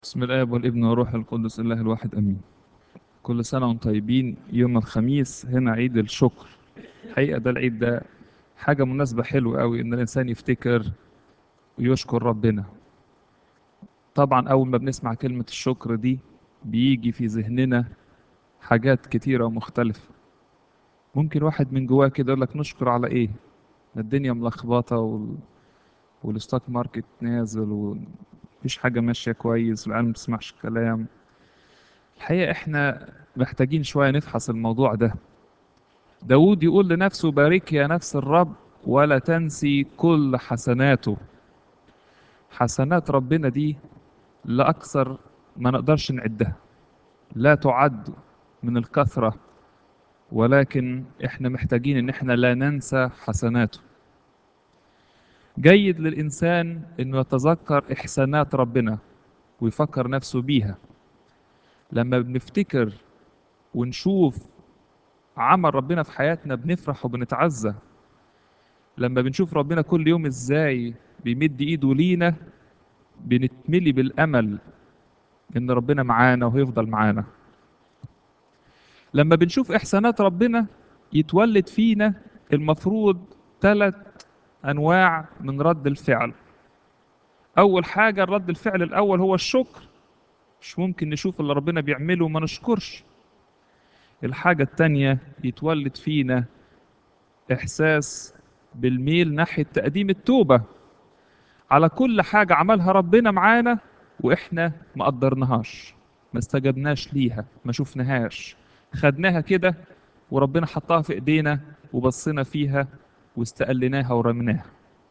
بسم الآب والابن والروح القدس الله الواحد أمين كل سنة وانتم طيبين يوم الخميس هنا عيد الشكر الحقيقة ده العيد ده حاجة مناسبة حلوة قوي إن الإنسان يفتكر ويشكر ربنا طبعا أول ما بنسمع كلمة الشكر دي بيجي في ذهننا حاجات كتيرة ومختلفة ممكن واحد من جواه كده يقول لك نشكر على إيه الدنيا ملخبطة وال... والستوك ماركت نازل ومفيش حاجة ماشية كويس والعالم ما بتسمعش كلام الحقيقة احنا محتاجين شوية نفحص الموضوع ده داود يقول لنفسه بارك يا نفس الرب ولا تنسي كل حسناته حسنات ربنا دي لا أكثر ما نقدرش نعدها لا تعد من الكثرة ولكن احنا محتاجين ان احنا لا ننسى حسناته جيد للإنسان انه يتذكر إحسانات ربنا ويفكر نفسه بيها لما بنفتكر ونشوف عمل ربنا في حياتنا بنفرح وبنتعزى لما بنشوف ربنا كل يوم ازاي بيمد ايده لينا بنتملي بالامل ان ربنا معانا وهيفضل معانا لما بنشوف احسانات ربنا يتولد فينا المفروض ثلاث انواع من رد الفعل اول حاجه الرد الفعل الاول هو الشكر مش ممكن نشوف اللي ربنا بيعمله وما نشكرش الحاجة التانية يتولد فينا إحساس بالميل ناحية تقديم التوبة على كل حاجة عملها ربنا معانا وإحنا ما قدرناهاش ما استجبناش ليها ما شفناهاش خدناها كده وربنا حطها في إيدينا وبصينا فيها واستقلناها ورمناها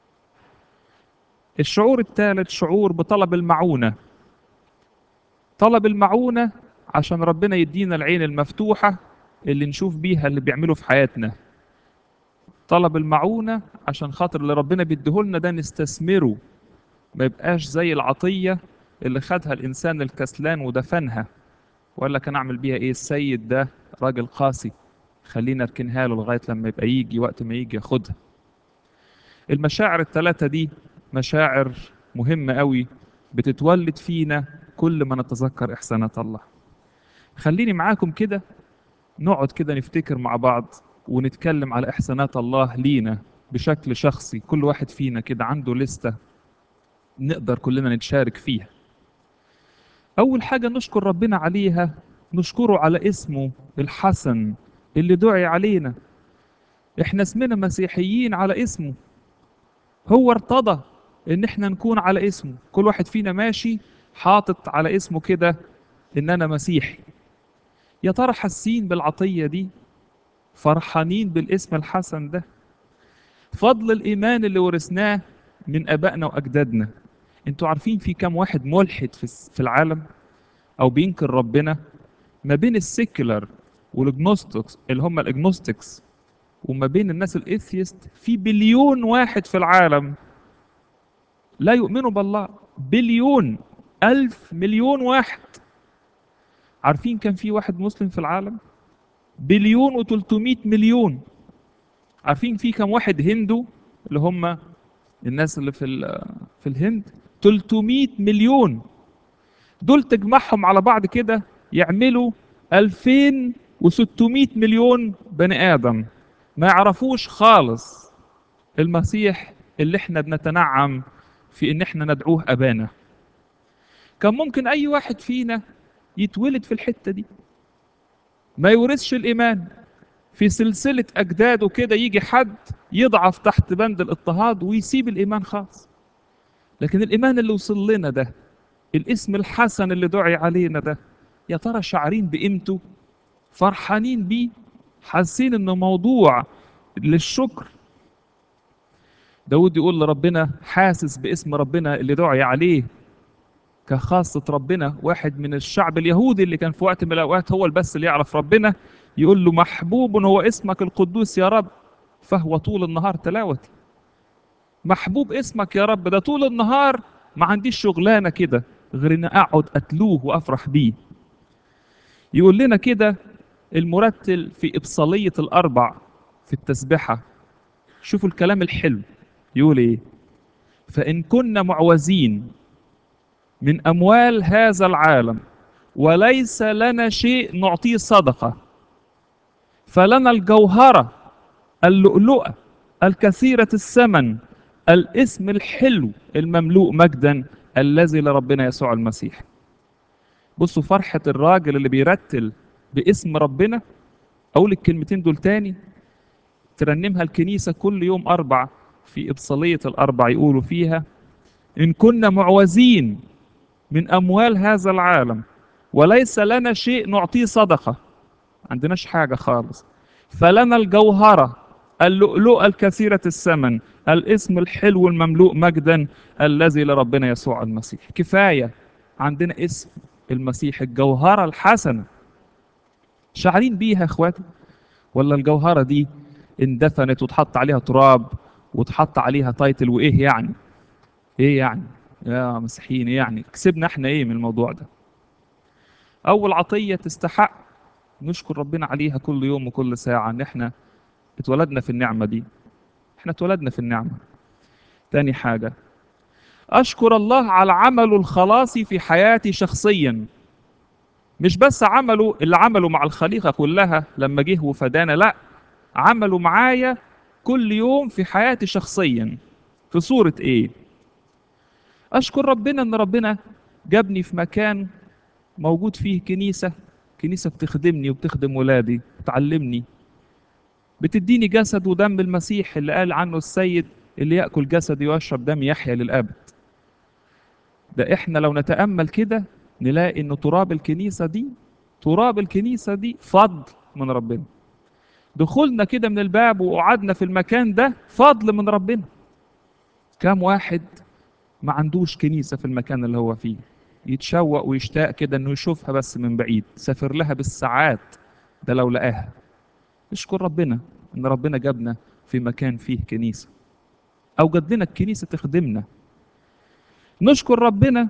الشعور الثالث شعور بطلب المعونة طلب المعونة عشان ربنا يدينا العين المفتوحة اللي نشوف بيها اللي بيعمله في حياتنا طلب المعونة عشان خاطر اللي ربنا بيديهولنا ده نستثمره ما يبقاش زي العطية اللي خدها الإنسان الكسلان ودفنها وقال لك أنا أعمل بيها إيه السيد ده راجل قاسي خلينا أركنها له لغاية لما يبقى يجي وقت ما يجي ياخدها المشاعر الثلاثة دي مشاعر مهمة قوي بتتولد فينا كل ما نتذكر إحسانات الله خليني معاكم كده نقعد كده نفتكر مع بعض ونتكلم على إحسانات الله لينا بشكل شخصي كل واحد فينا كده عنده لستة نقدر كلنا نتشارك فيها أول حاجة نشكر ربنا عليها نشكره على اسمه الحسن اللي دعي علينا احنا اسمنا مسيحيين على اسمه هو ارتضى ان احنا نكون على اسمه كل واحد فينا ماشي حاطط على اسمه كده ان انا مسيحي يا ترى حاسين بالعطيه دي فرحانين بالاسم الحسن ده فضل الايمان اللي ورثناه من ابائنا واجدادنا انتوا عارفين في كام واحد ملحد في في العالم او بينكر ربنا ما بين السيكولار والاجنوستكس اللي هم الاجنوستكس وما بين الناس الاثيست في بليون واحد في العالم لا يؤمنوا بالله بليون ألف مليون واحد عارفين كان في واحد مسلم في العالم بليون وتلتمائة مليون عارفين في كم واحد هندو اللي هم الناس اللي في في الهند 300 مليون دول تجمعهم على بعض كده يعملوا 2600 مليون بني آدم ما يعرفوش خالص المسيح اللي احنا بنتنعم في ان احنا ندعوه ابانا كان ممكن اي واحد فينا يتولد في الحته دي ما يورثش الايمان في سلسله اجداده كده يجي حد يضعف تحت بند الاضطهاد ويسيب الايمان خالص لكن الايمان اللي وصل لنا ده الاسم الحسن اللي دعي علينا ده يا ترى شعرين بقيمته فرحانين بيه حاسين انه موضوع للشكر داود يقول لربنا حاسس باسم ربنا اللي دعي عليه كخاصة ربنا واحد من الشعب اليهودي اللي كان في وقت من الأوقات هو البس اللي يعرف ربنا يقول له محبوب هو اسمك القدوس يا رب فهو طول النهار تلاوتي محبوب اسمك يا رب ده طول النهار ما عنديش شغلانة كده غير ان اقعد اتلوه وافرح بيه يقول لنا كده المرتل في إبصالية الأربع في التسبحة شوفوا الكلام الحلو يقول إيه فإن كنا معوزين من أموال هذا العالم وليس لنا شيء نعطيه صدقة فلنا الجوهرة اللؤلؤة الكثيرة الثمن الاسم الحلو المملوء مجدا الذي لربنا يسوع المسيح بصوا فرحة الراجل اللي بيرتل باسم ربنا أقول الكلمتين دول تاني ترنمها الكنيسة كل يوم أربع في إبصالية الأربع يقولوا فيها إن كنا معوزين من أموال هذا العالم وليس لنا شيء نعطيه صدقة عندناش حاجة خالص فلنا الجوهرة اللؤلؤة الكثيرة الثمن الاسم الحلو المملوء مجدا الذي لربنا يسوع المسيح كفاية عندنا اسم المسيح الجوهرة الحسنة شعرين بيها يا اخواتي ولا الجوهرة دي اندفنت وتحط عليها تراب وتحط عليها تايتل وايه يعني ايه يعني يا مسيحيين ايه يعني كسبنا احنا ايه من الموضوع ده اول عطية تستحق نشكر ربنا عليها كل يوم وكل ساعة ان احنا اتولدنا في النعمة دي احنا اتولدنا في النعمة تاني حاجة اشكر الله على عمله الخلاصي في حياتي شخصيا مش بس عمله اللي عمله مع الخليقة كلها لما جه وفدانا لا عمله معايا كل يوم في حياتي شخصيا في صورة ايه اشكر ربنا ان ربنا جابني في مكان موجود فيه كنيسة كنيسة بتخدمني وبتخدم ولادي بتعلمني بتديني جسد ودم المسيح اللي قال عنه السيد اللي يأكل جسدي ويشرب دم يحيا للأبد ده احنا لو نتأمل كده نلاقي ان تراب الكنيسة دي تراب الكنيسة دي فضل من ربنا دخولنا كده من الباب وقعدنا في المكان ده فضل من ربنا كام واحد ما عندوش كنيسة في المكان اللي هو فيه يتشوق ويشتاق كده انه يشوفها بس من بعيد سافر لها بالساعات ده لو لقاها نشكر ربنا ان ربنا جابنا في مكان فيه كنيسة اوجد لنا الكنيسة تخدمنا نشكر ربنا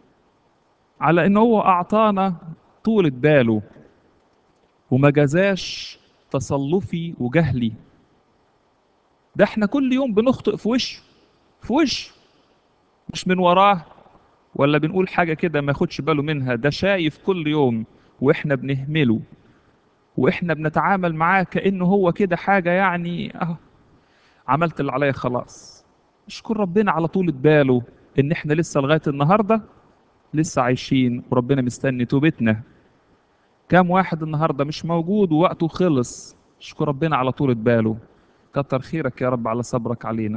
على ان هو اعطانا طولة باله وما جزاش تصلفي وجهلي ده احنا كل يوم بنخطئ في وشه في وشه مش من وراه ولا بنقول حاجة كده ما ياخدش باله منها ده شايف كل يوم واحنا بنهمله واحنا بنتعامل معاه كأنه هو كده حاجة يعني اه عملت اللي عليا خلاص اشكر ربنا على طولة باله ان احنا لسه لغاية النهاردة لسه عايشين وربنا مستني توبتنا كام واحد النهاردة مش موجود ووقته خلص اشكر ربنا على طولة باله كتر خيرك يا رب على صبرك علينا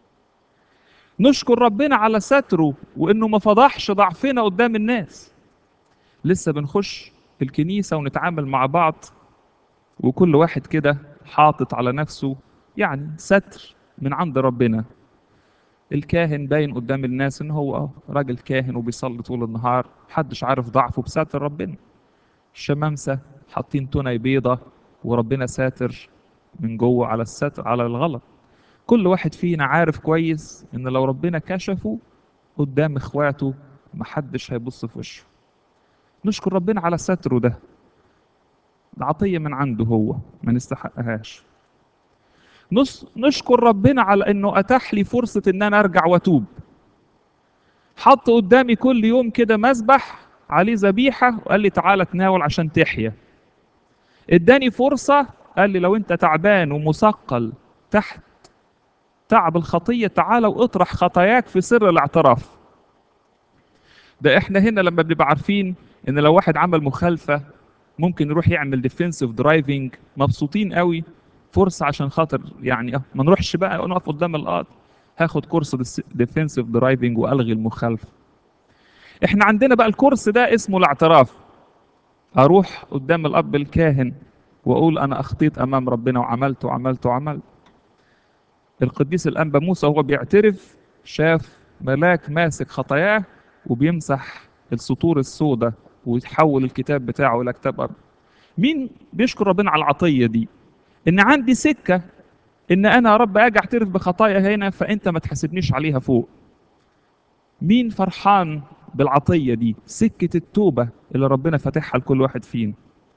نشكر ربنا على ستره وانه ما فضحش ضعفنا قدام الناس لسه بنخش الكنيسة ونتعامل مع بعض وكل واحد كده حاطط على نفسه يعني ستر من عند ربنا الكاهن باين قدام الناس ان هو اه راجل كاهن وبيصلي طول النهار محدش عارف ضعفه بستر ربنا الشمامسة حاطين توني بيضة وربنا ساتر من جوه على الستر على الغلط كل واحد فينا عارف كويس ان لو ربنا كشفه قدام اخواته محدش هيبص في وشه نشكر ربنا على ستره ده ده عطية من عنده هو ما نستحقهاش نص نشكر ربنا على انه اتاح لي فرصة ان انا ارجع واتوب حط قدامي كل يوم كده مسبح عليه ذبيحة وقال لي تعالى تناول عشان تحيا اداني فرصة قال لي لو انت تعبان ومثقل تحت تعب الخطية تعالى واطرح خطاياك في سر الاعتراف ده احنا هنا لما بنبقى عارفين ان لو واحد عمل مخالفة ممكن يروح يعمل ديفنسيف درايفنج مبسوطين قوي فرصة عشان خاطر يعني اه ما نروحش بقى نقف قدام القاضي هاخد كورس ديفنسيف درايفنج والغي المخالفة احنا عندنا بقى الكورس ده اسمه الاعتراف اروح قدام الاب الكاهن واقول انا اخطيت امام ربنا وعملت وعملت وعملت القديس الانبا موسى وهو بيعترف شاف ملاك ماسك خطاياه وبيمسح السطور السوداء ويتحول الكتاب بتاعه الى كتاب ارض مين بيشكر ربنا على العطيه دي ان عندي سكه ان انا يا رب اجي اعترف بخطايا هنا فانت ما تحاسبنيش عليها فوق مين فرحان بالعطيه دي سكه التوبه اللي ربنا فاتحها لكل واحد فينا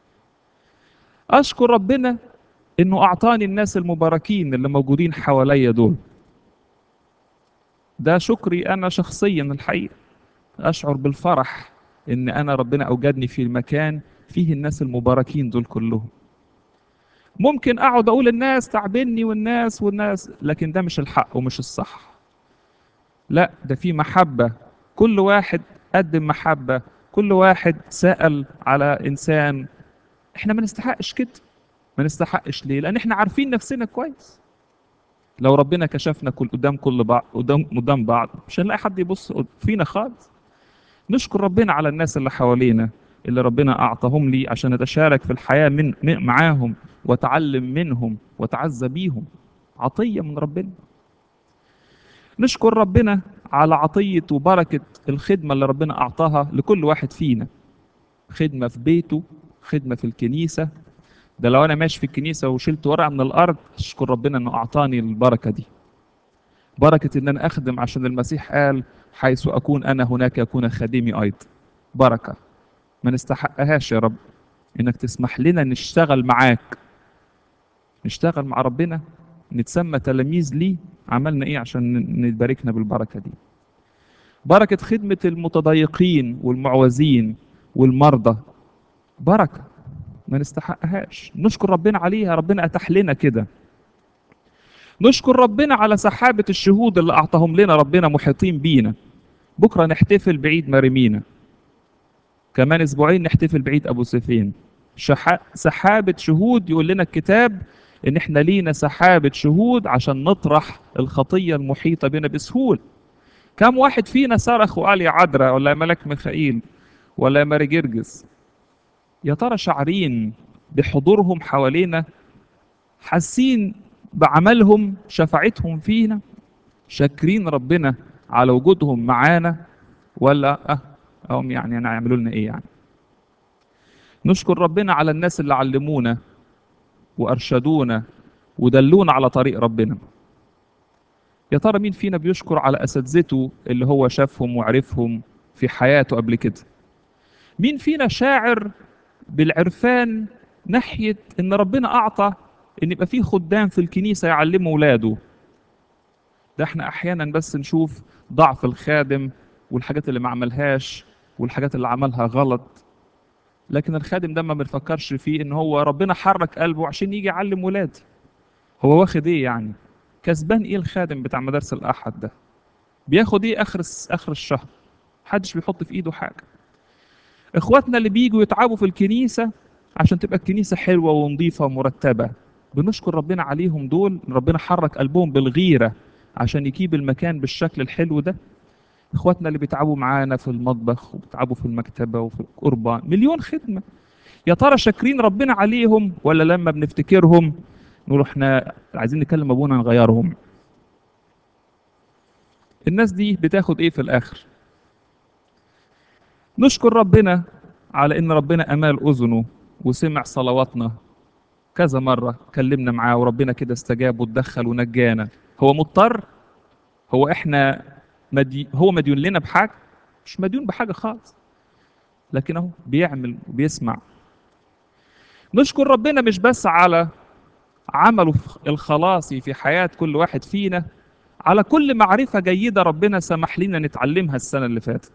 اشكر ربنا انه اعطاني الناس المباركين اللي موجودين حواليا دول ده شكري انا شخصيا الحقيقه اشعر بالفرح ان انا ربنا اوجدني في مكان فيه الناس المباركين دول كلهم ممكن اقعد اقول الناس تعبني والناس والناس لكن ده مش الحق ومش الصح لا ده في محبة كل واحد قدم محبة كل واحد سأل على إنسان إحنا ما نستحقش كده ما نستحقش ليه لأن إحنا عارفين نفسنا كويس لو ربنا كشفنا كل قدام كل بعض قدام قدام بعض مش هنلاقي حد يبص فينا خالص نشكر ربنا على الناس اللي حوالينا اللي ربنا أعطاهم لي عشان أتشارك في الحياة من من- معاهم وأتعلم منهم وأتعزى بيهم عطية من ربنا نشكر ربنا على عطية وبركة الخدمة اللي ربنا أعطاها لكل واحد فينا خدمة في بيته خدمة في الكنيسة ده لو أنا ماشي في الكنيسة وشلت ورقة من الأرض أشكر ربنا إنه أعطاني البركة دي بركة إن أنا أخدم عشان المسيح قال حيث أكون أنا هناك يكون خادمي أيضا بركة ما نستحقهاش يا رب إنك تسمح لنا نشتغل معاك نشتغل مع ربنا نتسمى تلاميذ ليه عملنا ايه عشان ن- نباركنا بالبركه دي بركه خدمه المتضايقين والمعوزين والمرضى بركه ما نستحقهاش نشكر ربنا عليها ربنا اتاح لنا كده نشكر ربنا على سحابه الشهود اللي اعطاهم لنا ربنا محيطين بينا بكره نحتفل بعيد مريمينا كمان اسبوعين نحتفل بعيد ابو سيفين شح... سحابه شهود يقول لنا الكتاب ان احنا لينا سحابة شهود عشان نطرح الخطية المحيطة بنا بسهولة كم واحد فينا صرخ وقال يا عذراء ولا يا ملك ميخائيل ولا يا ماري جرجس يا ترى شعرين بحضورهم حوالينا حاسين بعملهم شفاعتهم فينا شاكرين ربنا على وجودهم معانا ولا اه هم يعني انا هيعملوا لنا ايه يعني نشكر ربنا على الناس اللي علمونا وارشدونا ودلونا على طريق ربنا يا ترى مين فينا بيشكر على اساتذته اللي هو شافهم وعرفهم في حياته قبل كده مين فينا شاعر بالعرفان ناحيه ان ربنا اعطى ان يبقى فيه خدام في الكنيسه يعلموا ولاده ده احنا احيانا بس نشوف ضعف الخادم والحاجات اللي ما عملهاش والحاجات اللي عملها غلط لكن الخادم ده ما بنفكرش فيه ان هو ربنا حرك قلبه عشان يجي يعلم ولادي هو واخد ايه يعني كسبان ايه الخادم بتاع مدارس الاحد ده بياخد ايه اخر الس- اخر الشهر محدش بيحط في ايده حاجه اخواتنا اللي بيجوا يتعبوا في الكنيسه عشان تبقى الكنيسه حلوه ونظيفه ومرتبه بنشكر ربنا عليهم دول إن ربنا حرك قلبهم بالغيره عشان يجيب المكان بالشكل الحلو ده اخواتنا اللي بيتعبوا معانا في المطبخ وبيتعبوا في المكتبه وفي القربان مليون خدمه يا ترى شاكرين ربنا عليهم ولا لما بنفتكرهم نقول احنا عايزين نكلم ابونا نغيرهم الناس دي بتاخد ايه في الاخر نشكر ربنا على ان ربنا امال اذنه وسمع صلواتنا كذا مره كلمنا معاه وربنا كده استجاب واتدخل ونجانا هو مضطر هو احنا مدي هو مديون لنا بحاجه مش مديون بحاجه خالص لكن اهو بيعمل وبيسمع نشكر ربنا مش بس على عمله الخلاصي في حياة كل واحد فينا على كل معرفة جيدة ربنا سمح لنا نتعلمها السنة اللي فاتت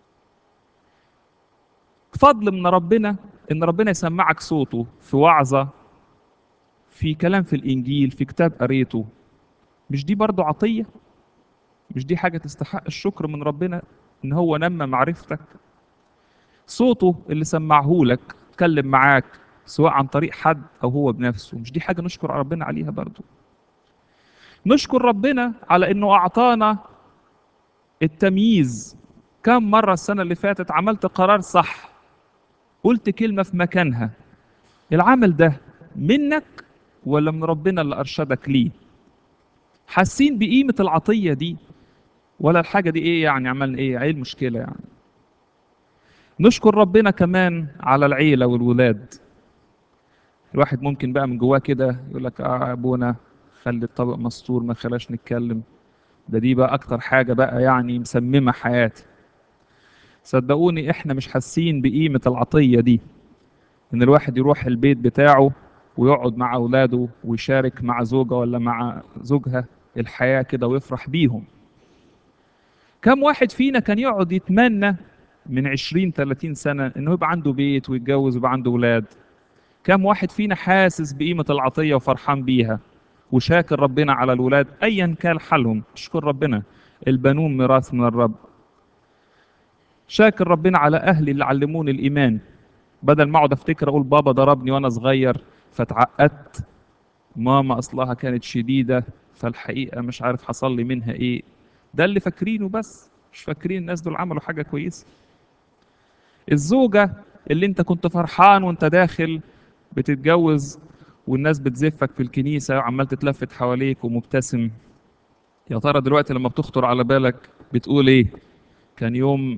فضل من ربنا ان ربنا يسمعك صوته في وعظة في كلام في الانجيل في كتاب قريته مش دي برضو عطية مش دي حاجة تستحق الشكر من ربنا ان هو نمى معرفتك صوته اللي سمعه لك اتكلم معاك سواء عن طريق حد او هو بنفسه مش دي حاجة نشكر ربنا عليها برضو نشكر ربنا على انه اعطانا التمييز كم مرة السنة اللي فاتت عملت قرار صح قلت كلمة في مكانها العمل ده منك ولا من ربنا اللي أرشدك ليه حاسين بقيمة العطية دي ولا الحاجة دي ايه يعني عملنا ايه ايه المشكلة يعني نشكر ربنا كمان على العيلة والولاد الواحد ممكن بقى من جواه كده يقول لك اه يا ابونا خلي الطبق مستور ما خلاش نتكلم ده دي بقى اكتر حاجة بقى يعني مسممة حياتي صدقوني احنا مش حاسين بقيمة العطية دي ان الواحد يروح البيت بتاعه ويقعد مع اولاده ويشارك مع زوجة ولا مع زوجها الحياة كده ويفرح بيهم كم واحد فينا كان يقعد يتمنى من 20 30 سنة انه يبقى عنده بيت ويتجوز ويبقى عنده ولاد كم واحد فينا حاسس بقيمة العطية وفرحان بيها وشاكر ربنا على الولاد ايا كان حالهم اشكر ربنا البنون ميراث من الرب شاكر ربنا على اهلي اللي علموني الايمان بدل ما اقعد افتكر اقول بابا ضربني وانا صغير فتعقدت ماما اصلها كانت شديده فالحقيقه مش عارف حصل لي منها ايه ده اللي فاكرينه بس مش فاكرين الناس دول عملوا حاجه كويسه الزوجه اللي انت كنت فرحان وانت داخل بتتجوز والناس بتزفك في الكنيسه وعمال تتلفت حواليك ومبتسم يا ترى دلوقتي لما بتخطر على بالك بتقول ايه كان يوم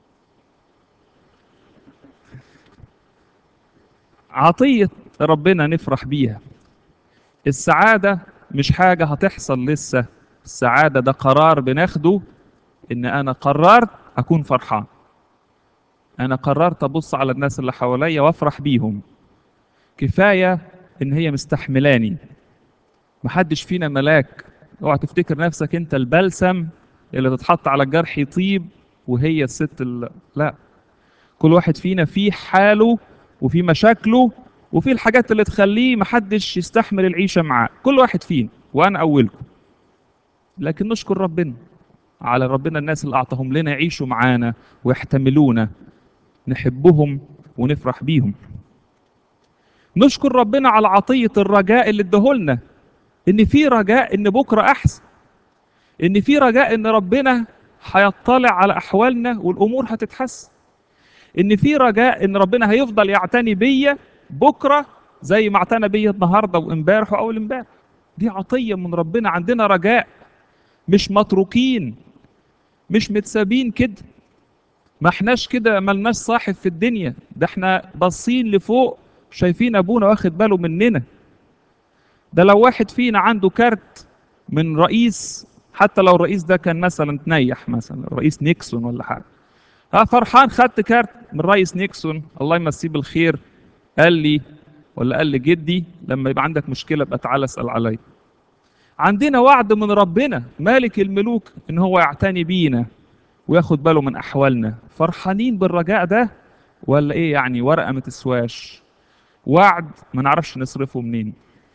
عطية ربنا نفرح بيها السعادة مش حاجة هتحصل لسه السعادة ده قرار بناخده إن أنا قررت أكون فرحان أنا قررت أبص على الناس اللي حواليا وأفرح بيهم كفاية إن هي مستحملاني محدش فينا ملاك اوعى تفتكر نفسك أنت البلسم اللي تتحط على الجرح يطيب وهي الست اللي... لا كل واحد فينا فيه حاله وفي مشاكله وفي الحاجات اللي تخليه محدش يستحمل العيشة معاه كل واحد فينا وأنا أولكم لكن نشكر ربنا على ربنا الناس اللي أعطاهم لنا يعيشوا معانا ويحتملونا نحبهم ونفرح بيهم نشكر ربنا على عطية الرجاء اللي ادهولنا إن في رجاء إن بكرة أحسن إن في رجاء إن ربنا هيطلع على أحوالنا والأمور هتتحسن ان في رجاء ان ربنا هيفضل يعتني بيا بكره زي ما اعتنى بيا النهارده وامبارح واول امبارح دي عطيه من ربنا عندنا رجاء مش متروكين مش متسابين كده ما احناش كده ملناش صاحب في الدنيا ده احنا باصين لفوق شايفين ابونا واخد باله مننا ده لو واحد فينا عنده كارت من رئيس حتى لو الرئيس ده كان مثلا تنيح مثلا رئيس نيكسون ولا حاجه ها فرحان خدت كارت من رئيس نيكسون الله يمسيه بالخير قال لي ولا قال لي جدي لما يبقى عندك مشكله ابقى تعالى اسال عليا عندنا وعد من ربنا مالك الملوك ان هو يعتني بينا وياخد باله من احوالنا فرحانين بالرجاء ده ولا ايه يعني ورقه ما تسواش وعد ما نعرفش نصرفه منين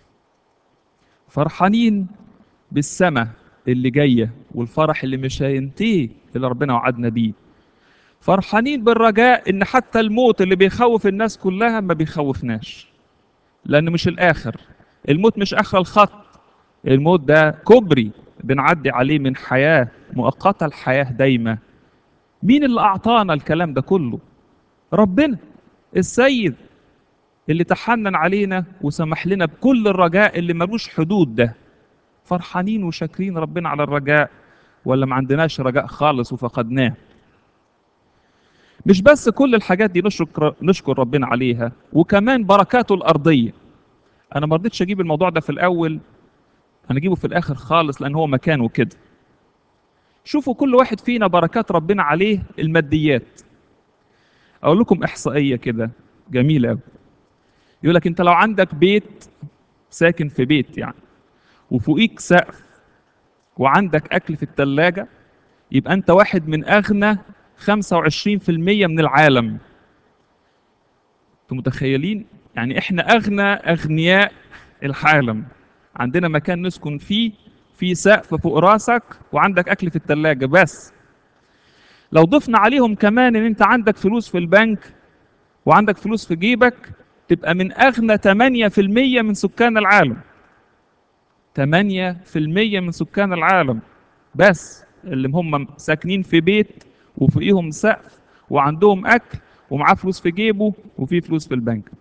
فرحانين بالسماء اللي جايه والفرح اللي مش هينتهي اللي ربنا وعدنا بيه فرحانين بالرجاء ان حتى الموت اللي بيخوف الناس كلها ما بيخوفناش لان مش الاخر الموت مش اخر الخط الموت ده كوبري بنعدي عليه من حياة مؤقتة الحياة دايمة مين اللي اعطانا الكلام ده كله ربنا السيد اللي تحنن علينا وسمح لنا بكل الرجاء اللي ملوش حدود ده فرحانين وشاكرين ربنا على الرجاء ولا ما عندناش رجاء خالص وفقدناه مش بس كل الحاجات دي نشكر نشكر ربنا عليها وكمان بركاته الارضيه انا ما رضيتش اجيب الموضوع ده في الاول انا اجيبه في الاخر خالص لان هو مكانه كده شوفوا كل واحد فينا بركات ربنا عليه الماديات اقول لكم احصائيه كده جميله قوي يقول لك انت لو عندك بيت ساكن في بيت يعني وفوقيك سقف وعندك اكل في الثلاجه يبقى انت واحد من اغنى 25% من العالم انتوا متخيلين يعني احنا اغنى اغنياء العالم عندنا مكان نسكن فيه في سقف فوق راسك وعندك اكل في الثلاجه بس لو ضفنا عليهم كمان ان انت عندك فلوس في البنك وعندك فلوس في جيبك تبقى من اغنى 8% من سكان العالم 8% من سكان العالم بس اللي هم ساكنين في بيت وفوقيهم سقف وعندهم اكل ومعاه فلوس في جيبه وفي فلوس في البنك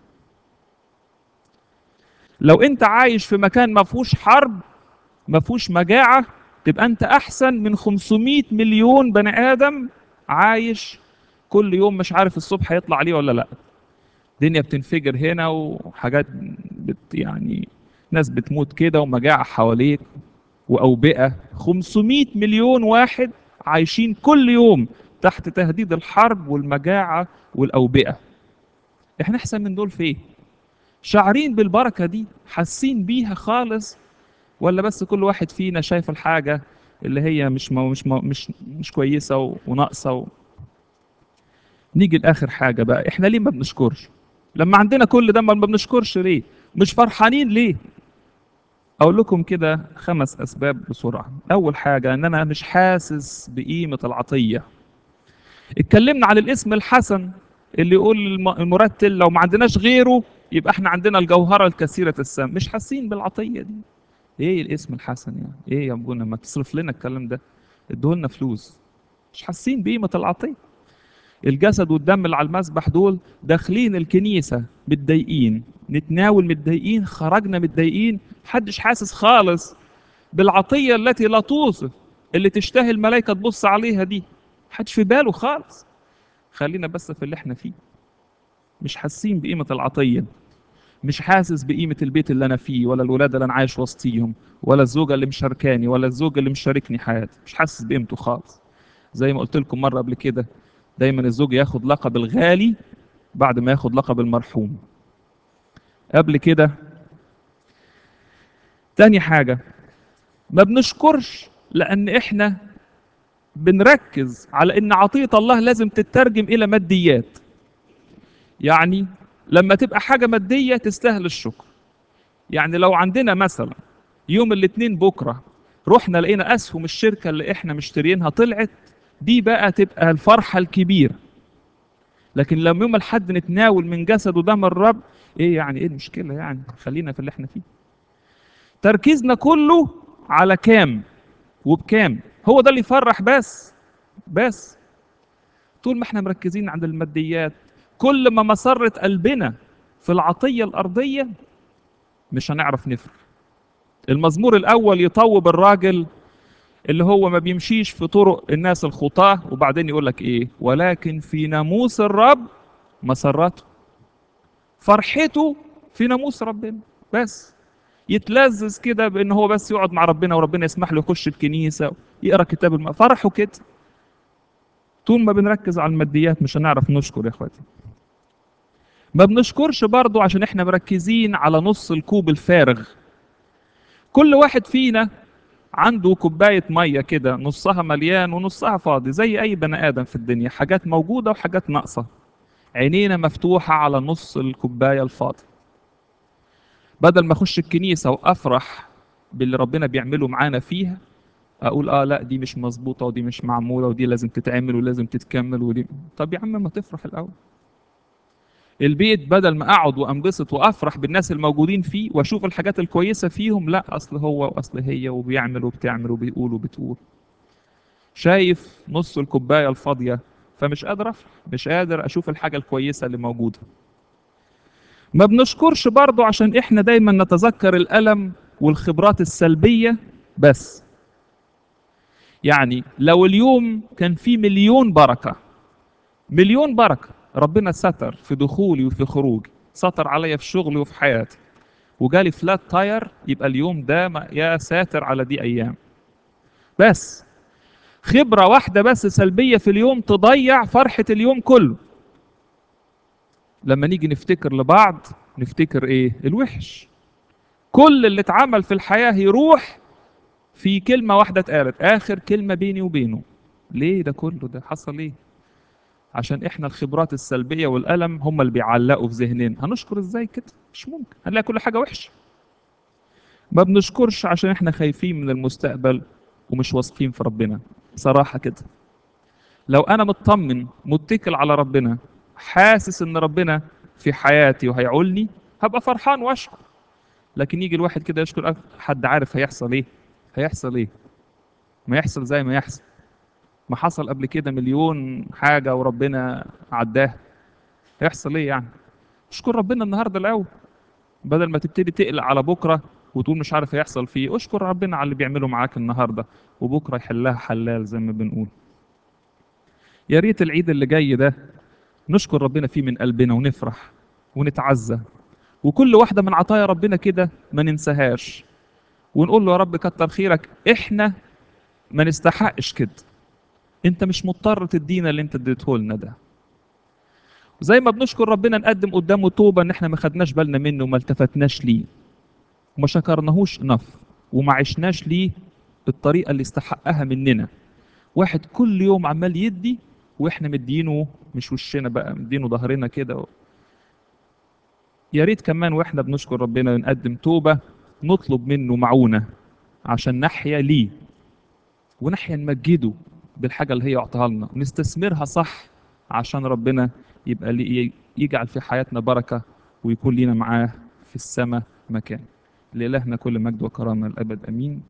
لو انت عايش في مكان ما فيهوش حرب ما فيهوش مجاعه تبقى انت احسن من 500 مليون بني ادم عايش كل يوم مش عارف الصبح هيطلع عليه ولا لا الدنيا بتنفجر هنا وحاجات بت يعني ناس بتموت كده ومجاعه حواليك واوبئه 500 مليون واحد عايشين كل يوم تحت تهديد الحرب والمجاعة والأوبئة احنا احسن من دول في ايه شعرين بالبركة دي حاسين بيها خالص ولا بس كل واحد فينا شايف الحاجة اللي هي مش مو مش مو مش مش كويسه و- وناقصه و... نيجي لاخر حاجه بقى احنا ليه ما بنشكرش لما عندنا كل ده ما ما بنشكرش ليه مش فرحانين ليه اقول لكم كده خمس اسباب بسرعه اول حاجه ان انا مش حاسس بقيمه العطيه اتكلمنا عن الاسم الحسن اللي يقول الم- المرتل لو ما عندناش غيره يبقى احنا عندنا الجوهره الكثيره السام مش حاسين بالعطيه دي ايه الاسم الحسن يعني ايه يا ابونا ما تصرف لنا الكلام ده ادوه فلوس مش حاسين بقيمه العطيه الجسد والدم اللي على المسبح دول داخلين الكنيسه متضايقين نتناول متضايقين خرجنا متضايقين محدش حاسس خالص بالعطيه التي لا توصف اللي تشتهي الملائكه تبص عليها دي محدش في باله خالص خلينا بس في اللي احنا فيه مش حاسين بقيمه العطيه مش حاسس بقيمه البيت اللي انا فيه ولا الولاد اللي انا عايش وسطيهم ولا الزوجه اللي مشاركاني ولا الزوج اللي مشاركني حياتي مش حاسس بقيمته خالص زي ما قلت لكم مره قبل كده دايما الزوج ياخد لقب الغالي بعد ما ياخد لقب المرحوم قبل كده تاني حاجة ما بنشكرش لأن إحنا بنركز على إن عطية الله لازم تترجم إلى ماديات يعني لما تبقى حاجة مادية تستاهل الشكر يعني لو عندنا مثلا يوم الاثنين بكرة رحنا لقينا أسهم الشركة اللي إحنا مشتريينها طلعت دي بقى تبقى الفرحة الكبيرة لكن لما يوم الحد نتناول من جسد ودم الرب ايه يعني ايه المشكلة يعني خلينا في اللي احنا فيه تركيزنا كله على كام وبكام هو ده اللي يفرح بس بس طول ما احنا مركزين عند الماديات كل ما مسرة قلبنا في العطية الأرضية مش هنعرف نفرح المزمور الأول يطوب الراجل اللي هو ما بيمشيش في طرق الناس الخطاة وبعدين يقول لك ايه ولكن في ناموس الرب مسرته فرحته في ناموس ربنا بس يتلذذ كده بان هو بس يقعد مع ربنا وربنا يسمح له يخش الكنيسه يقرا كتاب الم... فرحه كده طول ما بنركز على الماديات مش هنعرف نشكر يا اخواتي ما بنشكرش برضو عشان احنا مركزين على نص الكوب الفارغ كل واحد فينا عنده كوباية مية كده نصها مليان ونصها فاضي زي أي بني آدم في الدنيا حاجات موجودة وحاجات ناقصة عينينا مفتوحة على نص الكوباية الفاضي بدل ما أخش الكنيسة وأفرح باللي ربنا بيعمله معانا فيها أقول آه لا دي مش مظبوطة ودي مش معمولة ودي لازم تتعمل ولازم تتكمل ودي طب يا عم ما تفرح الأول البيت بدل ما اقعد وانبسط وافرح بالناس الموجودين فيه واشوف الحاجات الكويسه فيهم لا اصل هو واصل هي وبيعمل وبتعمل وبيقول وبتقول شايف نص الكوبايه الفاضيه فمش قادر افرح مش قادر اشوف الحاجه الكويسه اللي موجوده ما بنشكرش برضه عشان احنا دايما نتذكر الالم والخبرات السلبيه بس يعني لو اليوم كان فيه مليون بركه مليون بركه ربنا ستر في دخولي وفي خروجي ستر عليا في شغلي وفي حياتي وجالي فلات تاير يبقى اليوم ده ما- يا ساتر على دي ايام بس خبرة واحدة بس سلبية في اليوم تضيع فرحة اليوم كله لما نيجي نفتكر لبعض نفتكر ايه الوحش كل اللي اتعمل في الحياة يروح في كلمة واحدة اتقالت آخر كلمة بيني وبينه ليه ده كله ده حصل ايه عشان احنا الخبرات السلبيه والالم هم اللي بيعلقوا في ذهننا هنشكر ازاي كده مش ممكن هنلاقي كل حاجه وحشه ما بنشكرش عشان احنا خايفين من المستقبل ومش واثقين في ربنا صراحه كده لو انا مطمن متكل على ربنا حاسس ان ربنا في حياتي وهيعولني هبقى فرحان واشكر لكن يجي الواحد كده يشكر حد عارف هيحصل ايه هيحصل ايه ما يحصل زي ما يحصل ما حصل قبل كده مليون حاجة وربنا عداها هيحصل ايه يعني اشكر ربنا النهاردة الأول بدل ما تبتدي تقلق على بكرة وتقول مش عارف هيحصل فيه اشكر ربنا على اللي بيعمله معاك النهاردة وبكرة يحلها حلال زي ما بنقول يا ريت العيد اللي جاي ده نشكر ربنا فيه من قلبنا ونفرح ونتعزى وكل واحدة من عطايا ربنا كده ما ننساهاش ونقول له يا رب كتر خيرك احنا ما نستحقش كده انت مش مضطر تدينا اللي انت اديته لنا ده زي ما بنشكر ربنا نقدم قدامه توبه ان احنا ما خدناش بالنا منه وما التفتناش ليه وما شكرناهوش نف وما عشناش ليه الطريقة اللي استحقها مننا واحد كل يوم عمال يدي واحنا مدينه مش وشنا بقى مدينه ظهرنا كده يا ريت كمان واحنا بنشكر ربنا نقدم توبة نطلب منه معونة عشان نحيا ليه ونحيا نمجده بالحاجة اللي هي أعطاها لنا ونستثمرها صح عشان ربنا يبقى لي يجعل في حياتنا بركة ويكون لينا معاه في السماء مكان لإلهنا كل مجد وكرامة الأبد أمين